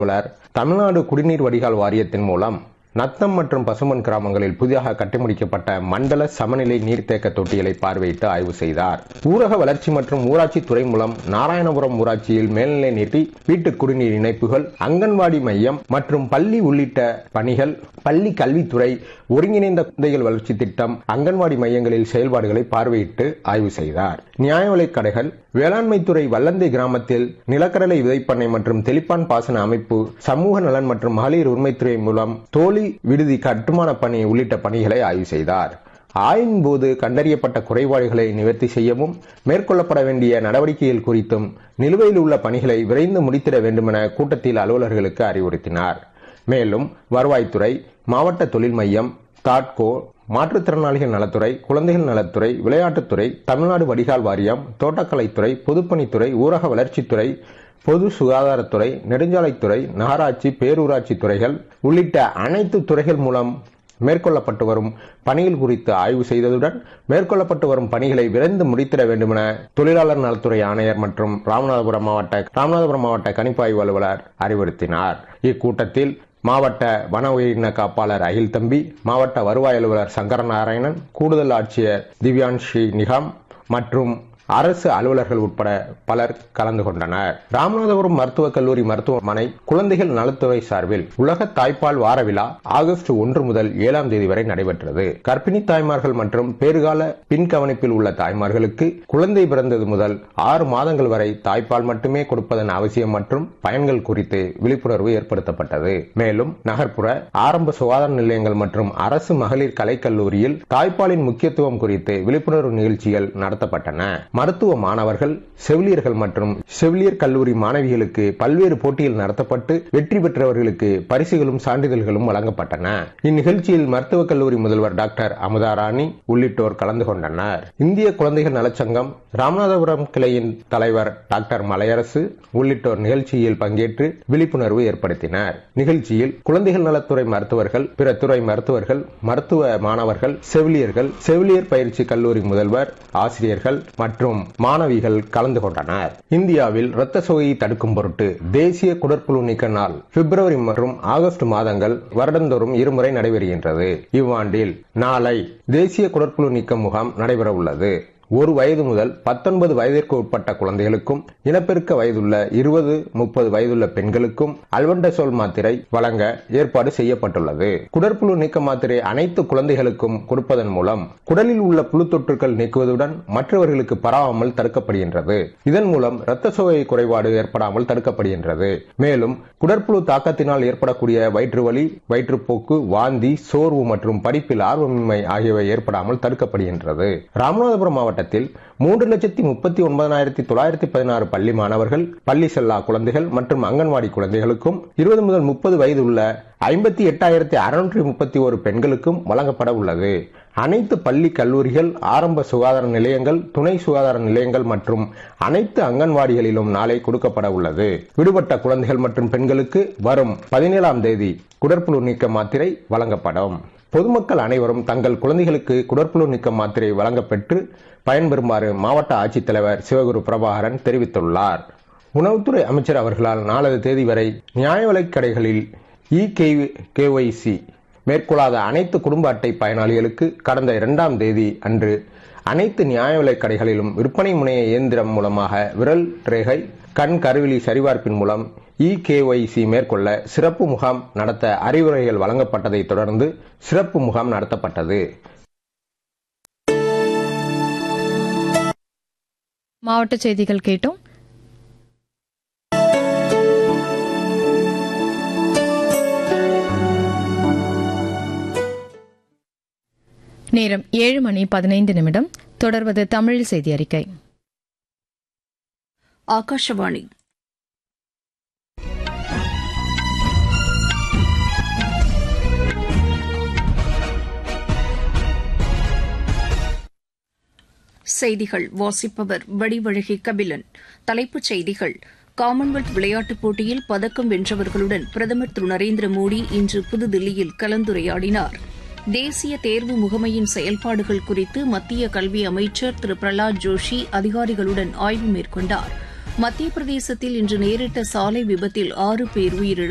அலுவலர் தமிழ்நாடு குடிநீர் வடிகால் வாரியத்தின் மூலம் நத்தம் மற்றும் பசுமன் கிராமங்களில் புதிதாக கட்டிமுடிக்கப்பட்ட மண்டல சமநிலை நீர்த்தேக்க தொட்டிகளை பார்வையிட்டு ஆய்வு செய்தார் ஊரக வளர்ச்சி மற்றும் ஊராட்சி துறை மூலம் நாராயணபுரம் ஊராட்சியில் மேல்நிலை நீட்டி வீட்டு குடிநீர் இணைப்புகள் அங்கன்வாடி மையம் மற்றும் பள்ளி உள்ளிட்ட பணிகள் பள்ளி கல்வித்துறை ஒருங்கிணைந்த குழந்தைகள் வளர்ச்சி திட்டம் அங்கன்வாடி மையங்களில் செயல்பாடுகளை பார்வையிட்டு ஆய்வு செய்தார் நியாய விலைக் கடைகள் வேளாண்மைத்துறை வல்லந்தை கிராமத்தில் நிலக்கடலை விதைப்பண்ணை மற்றும் தெளிப்பான் பாசன அமைப்பு சமூக நலன் மற்றும் மகளிர் உரிமைத்துறை மூலம் தோழி விடுதி கட்டுமான பணி உள்ளிட்ட பணிகளை ஆய்வு செய்தார் ஆய்வின் போது கண்டறியப்பட்ட குறைபாடுகளை நிவர்த்தி செய்யவும் மேற்கொள்ளப்பட வேண்டிய நடவடிக்கைகள் குறித்தும் நிலுவையில் உள்ள பணிகளை விரைந்து முடித்திட வேண்டுமென கூட்டத்தில் அலுவலர்களுக்கு அறிவுறுத்தினார் மேலும் வருவாய்த்துறை மாவட்ட தொழில் மையம் தாட்கோ மாற்றுத்திறனாளிகள் நலத்துறை குழந்தைகள் நலத்துறை விளையாட்டுத்துறை தமிழ்நாடு வடிகால் வாரியம் தோட்டக்கலைத்துறை பொதுப்பணித்துறை ஊரக வளர்ச்சித்துறை பொது சுகாதாரத்துறை நெடுஞ்சாலைத்துறை நகராட்சி பேரூராட்சி துறைகள் உள்ளிட்ட அனைத்து துறைகள் மூலம் மேற்கொள்ளப்பட்டு வரும் பணிகள் குறித்து ஆய்வு செய்ததுடன் மேற்கொள்ளப்பட்டு வரும் பணிகளை விரைந்து முடித்திட வேண்டுமென தொழிலாளர் நலத்துறை ஆணையர் மற்றும் ராமநாதபுரம் மாவட்ட ராமநாதபுரம் மாவட்ட கணிப்பாய்வு அலுவலர் அறிவுறுத்தினார் இக்கூட்டத்தில் மாவட்ட வன உயிரின காப்பாளர் அகில் தம்பி மாவட்ட வருவாய் அலுவலர் சங்கரநாராயணன் கூடுதல் ஆட்சியர் திவ்யான்ஷி நிகாம் மற்றும் அரசு அலுவலர்கள் உட்பட பலர் கலந்து கொண்டனர் ராமநாதபுரம் மருத்துவக் கல்லூரி மருத்துவமனை குழந்தைகள் நலத்துறை சார்பில் உலக தாய்ப்பால் வார விழா ஆகஸ்ட் ஒன்று முதல் ஏழாம் தேதி வரை நடைபெற்றது கர்ப்பிணி தாய்மார்கள் மற்றும் பேறுகால பின் கவனிப்பில் உள்ள தாய்மார்களுக்கு குழந்தை பிறந்தது முதல் ஆறு மாதங்கள் வரை தாய்ப்பால் மட்டுமே கொடுப்பதன் அவசியம் மற்றும் பயன்கள் குறித்து விழிப்புணர்வு ஏற்படுத்தப்பட்டது மேலும் நகர்ப்புற ஆரம்ப சுகாதார நிலையங்கள் மற்றும் அரசு மகளிர் கலைக்கல்லூரியில் தாய்ப்பாலின் முக்கியத்துவம் குறித்து விழிப்புணர்வு நிகழ்ச்சிகள் நடத்தப்பட்டன மருத்துவ மாணவர்கள் செவிலியர்கள் மற்றும் செவிலியர் கல்லூரி மாணவிகளுக்கு பல்வேறு போட்டிகள் நடத்தப்பட்டு வெற்றி பெற்றவர்களுக்கு பரிசுகளும் சான்றிதழ்களும் வழங்கப்பட்டன இந்நிகழ்ச்சியில் மருத்துவக் கல்லூரி முதல்வர் டாக்டர் அமுதா ராணி உள்ளிட்டோர் கலந்து கொண்டனர் இந்திய குழந்தைகள் நலச்சங்கம் ராமநாதபுரம் கிளையின் தலைவர் டாக்டர் மலையரசு உள்ளிட்டோர் நிகழ்ச்சியில் பங்கேற்று விழிப்புணர்வு ஏற்படுத்தினர் நிகழ்ச்சியில் குழந்தைகள் நலத்துறை மருத்துவர்கள் பிற துறை மருத்துவர்கள் மருத்துவ மாணவர்கள் செவிலியர்கள் செவிலியர் பயிற்சி கல்லூரி முதல்வர் ஆசிரியர்கள் மற்றும் மாணவிகள் கலந்து கொண்டனர் இந்தியாவில் இரத்த சோகையை தடுக்கும் பொருட்டு தேசிய குடற்புழு நீக்க நாள் பிப்ரவரி மற்றும் ஆகஸ்ட் மாதங்கள் வருடந்தோறும் இருமுறை நடைபெறுகின்றது இவ்வாண்டில் நாளை தேசிய குடற்புழு நீக்க முகாம் நடைபெற உள்ளது ஒரு வயது முதல் பத்தொன்பது வயதிற்கு உட்பட்ட குழந்தைகளுக்கும் இனப்பெருக்க வயதுள்ள இருபது முப்பது வயதுள்ள பெண்களுக்கும் அல்வண்டசோல் மாத்திரை வழங்க ஏற்பாடு செய்யப்பட்டுள்ளது குடற்புழு நீக்க மாத்திரை அனைத்து குழந்தைகளுக்கும் கொடுப்பதன் மூலம் குடலில் உள்ள புழு தொற்றுகள் நீக்குவதுடன் மற்றவர்களுக்கு பரவாமல் தடுக்கப்படுகின்றது இதன் மூலம் இரத்த சோகை குறைபாடு ஏற்படாமல் தடுக்கப்படுகின்றது மேலும் குடற்புழு தாக்கத்தினால் ஏற்படக்கூடிய வயிற்று வலி வயிற்றுப்போக்கு வாந்தி சோர்வு மற்றும் படிப்பில் ஆர்வமின்மை ஆகியவை ஏற்படாமல் தடுக்கப்படுகின்றது ராமநாதபுரம் மாவட்ட மாவட்டத்தில் மூன்று லட்சத்தி முப்பத்தி ஒன்பதாயிரத்தி தொள்ளாயிரத்தி பதினாறு பள்ளி மாணவர்கள் பள்ளி செல்லா குழந்தைகள் மற்றும் அங்கன்வாடி குழந்தைகளுக்கும் இருபது முதல் முப்பது வயது உள்ள ஐம்பத்தி எட்டாயிரத்தி அறுநூற்றி முப்பத்தி ஒரு பெண்களுக்கும் வழங்கப்பட உள்ளது அனைத்து பள்ளி கல்லூரிகள் ஆரம்ப சுகாதார நிலையங்கள் துணை சுகாதார நிலையங்கள் மற்றும் அனைத்து அங்கன்வாடிகளிலும் நாளை கொடுக்கப்பட உள்ளது விடுபட்ட குழந்தைகள் மற்றும் பெண்களுக்கு வரும் பதினேழாம் தேதி குடற்புழு நீக்க மாத்திரை வழங்கப்படும் பொதுமக்கள் அனைவரும் தங்கள் குழந்தைகளுக்கு குடற்புழு நீக்க மாத்திரை வழங்கப்பெற்று பயன்பெறுமாறு மாவட்ட ஆட்சித்தலைவர் சிவகுரு பிரபாகரன் தெரிவித்துள்ளார் உணவுத்துறை அமைச்சர் அவர்களால் நாளது தேதி வரை நியாய விலைக் கடைகளில் இ கேஒய்சி மேற்கொள்ளாத அனைத்து குடும்ப அட்டை பயனாளிகளுக்கு கடந்த இரண்டாம் தேதி அன்று அனைத்து நியாய விலைக் கடைகளிலும் விற்பனை முனைய இயந்திரம் மூலமாக விரல் ரேகை கண் கருவிழி சரிபார்ப்பின் மூலம் இகேஒய்சி மேற்கொள்ள சிறப்பு முகாம் நடத்த அறிவுரைகள் வழங்கப்பட்டதை தொடர்ந்து சிறப்பு முகாம் நடத்தப்பட்டது மாவட்ட செய்திகள் கேட்டோம் நேரம் ஏழு மணி பதினைந்து நிமிடம் தொடர்வது தமிழில் செய்தி அறிக்கை ஆகாஷவாணி செய்திகள் வாசிப்பவர் வடிவழகி கபிலன் தலைப்புச் செய்திகள் காமன்வெல்த் விளையாட்டுப் போட்டியில் பதக்கம் வென்றவர்களுடன் பிரதமர் திரு நரேந்திர மோடி இன்று புதுதில்லியில் கலந்துரையாடினார் தேசிய தேர்வு முகமையின் செயல்பாடுகள் குறித்து மத்திய கல்வி அமைச்சர் திரு பிரலாத் ஜோஷி அதிகாரிகளுடன் ஆய்வு மேற்கொண்டார் மத்திய பிரதேசத்தில் இன்று நேரிட்ட சாலை விபத்தில் ஆறு பேர் உயிரிழந்தனர்